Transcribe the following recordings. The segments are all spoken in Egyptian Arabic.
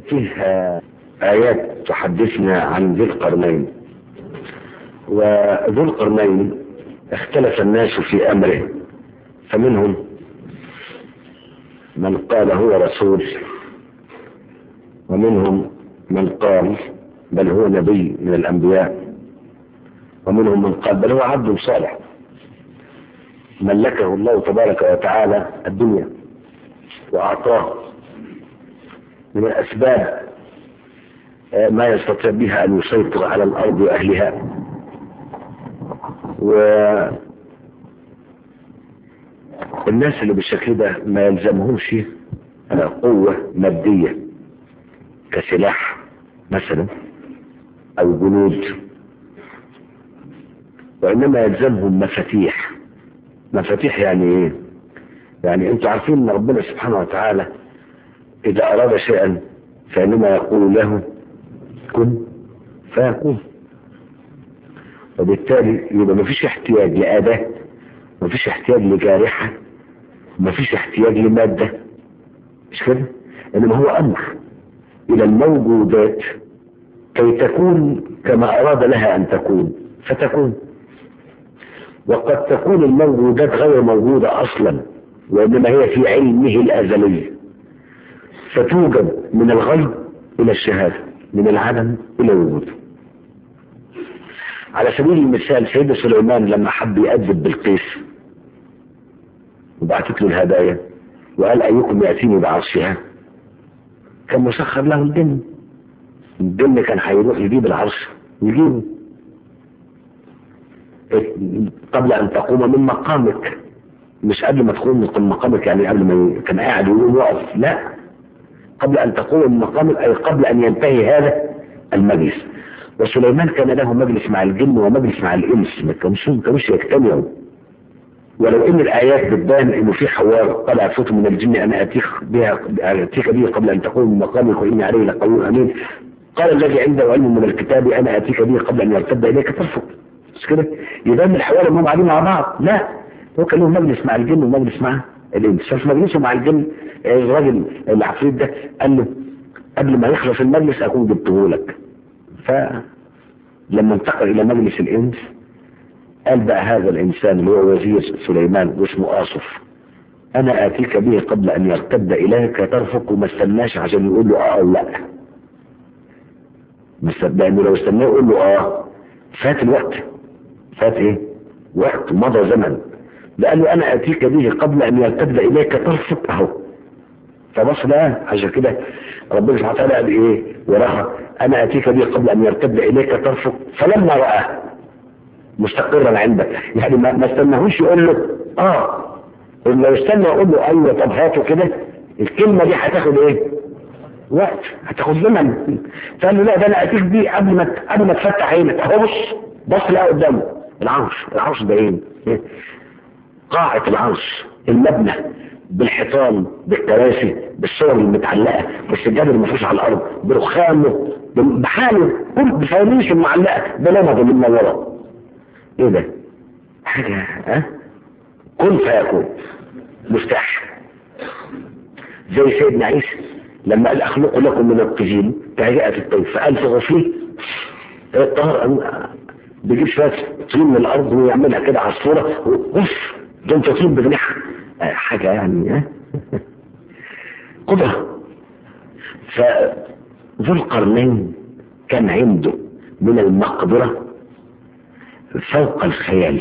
فيها آيات تحدثنا عن ذي القرنين وذو القرنين اختلف الناس في أمره فمنهم من قال هو رسول ومنهم من قال بل هو نبي من الأنبياء ومنهم من قال بل هو عبد صالح ملكه الله تبارك وتعالى الدنيا وأعطاه من الأسباب ما يستطيع بها أن يسيطر على الأرض وأهلها والناس اللي بالشكل ده ما يلزمهمش قوة مادية كسلاح مثلا أو جنود وإنما يلزمهم مفاتيح مفاتيح يعني إيه؟ يعني أنتوا عارفين أن ربنا سبحانه وتعالى إذا أراد شيئا فإنما يقول له كن فيكون وبالتالي يبقى مفيش احتياج لأداة مفيش احتياج لجارحة مفيش احتياج لمادة مش كده انما هو امر الى الموجودات كي تكون كما اراد لها ان تكون فتكون وقد تكون الموجودات غير موجودة اصلا وانما هي في علمه الازلي فتوجد من الغيب الى الشهادة من العدم الى الوجود على سبيل المثال سيدنا سليمان لما حب يأدب بالقيس وبعتت له الهدايا وقال أيكم يأتيني بعرشها كان مسخر له الجن الجن كان هيروح يجيب العرش ويجيبه قبل أن تقوم من مقامك مش قبل ما تقوم من مقامك يعني قبل ما كان قاعد ويقوم وقف لا قبل أن تقوم من مقامك أي قبل أن ينتهي هذا المجلس وسليمان كان له مجلس مع الجن ومجلس مع الإنس ما كانوش كانوش يجتمعوا ولو ان الايات بتبان انه في حوار قال عفوت من الجن انا اتيك بها اتيك به قبل ان تقوم من مقامك واني عليه لقوي امين قال الذي عنده علم من الكتاب انا اتيك به قبل ان يرتد اليك ترفض مش كده يبان من الحوار انهم قاعدين مع بعض لا هو كان له مجلس مع الجن ومجلس مع الانس ففي مجلسه مع الجن الراجل العفريت ده قال له قبل ما يخلص المجلس اكون جبته لك فلما انتقل الى مجلس الانس قال بقى هذا الإنسان اللي هو وزير سليمان واسمه آصف أنا آتيك به قبل أن يرتد إليك ترفق وما استناش عشان يقول له آه أو لا لأنه لو استناه يقول له آه فات الوقت فات إيه؟ وقت مضى زمن ده قال له أنا آتيك به قبل أن يرتد إليك ترفق أهو فبص بقى عشان كده ربنا سبحانه وتعالى قال إيه وراها أنا آتيك به قبل أن يرتد إليك ترفق فلما رآه مستقرا عندك يعني ما استناهوش يقول له اه لو استنى يقول له ايوه طب هاته كده الكلمه دي هتاخد ايه وقت هتاخد زمن فقال له لا ده انا اتيك بيه قبل ما قبل ما تفتح عينك اهو بص بص لقى قدامه العرش العرش ده ايه قاعة العرش المبنى بالحيطان بالكراسي بالصور المتعلقة بالسجاد المفروش على الارض برخامه بحاله كل بفوانيس المعلقة بلمض من ورا ايه ده حاجة ها كن فيكون مفتاح زي سيدنا عيسى لما قال اخلق لكم من الطين كهيئة الطير فألفغ فيه الطهر بيجيب شوية طين من الارض ويعملها كده عصفورة اوف دون تطيب بجناحها حاجة يعني ها قدرة فذو القرنين كان عنده من المقدرة فوق الخيال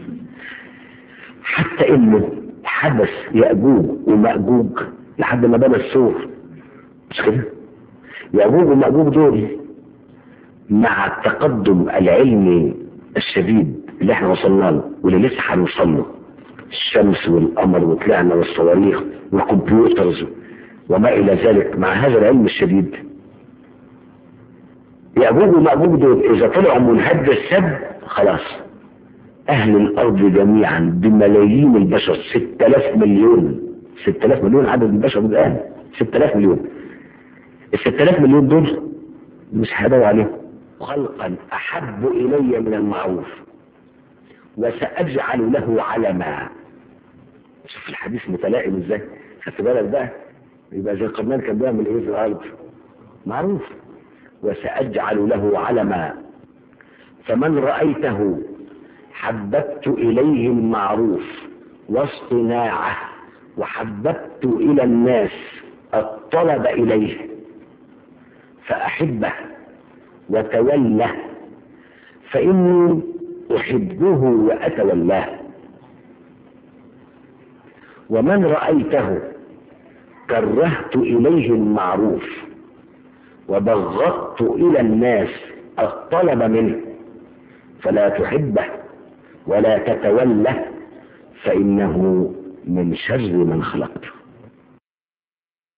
حتى انه حدث يأجوج ومأجوج لحد ما بنى السور مش كده يأجوج ومأجوج دول مع التقدم العلمي الشديد اللي احنا وصلنا له واللي لسه هنوصل له الشمس والقمر وطلعنا والصواريخ والكمبيوترز وما الى ذلك مع هذا العلم الشديد يأجوج ومأجوج دول اذا طلعوا منهد السد خلاص اهل الارض جميعا بملايين البشر 6000 مليون 6000 مليون عدد البشر الان 6000 مليون ال 6000 مليون دول مش هدوا عليهم خلقا احب الي من المعروف وساجعل له علما شوف الحديث متلائم ازاي خدت بالك بقى يبقى زي القرنان كان بيعمل ايه في الارض معروف وسأجعل له علما فمن رأيته حببت إليه المعروف واصطناعه وحببت إلى الناس الطلب إليه فأحبه وتوله فإني أحبه وأتولاه ومن رأيته كرهت إليه المعروف وبغضت إلى الناس الطلب منه فلا تحبه ولا تتوله فإنه من شر من خلقت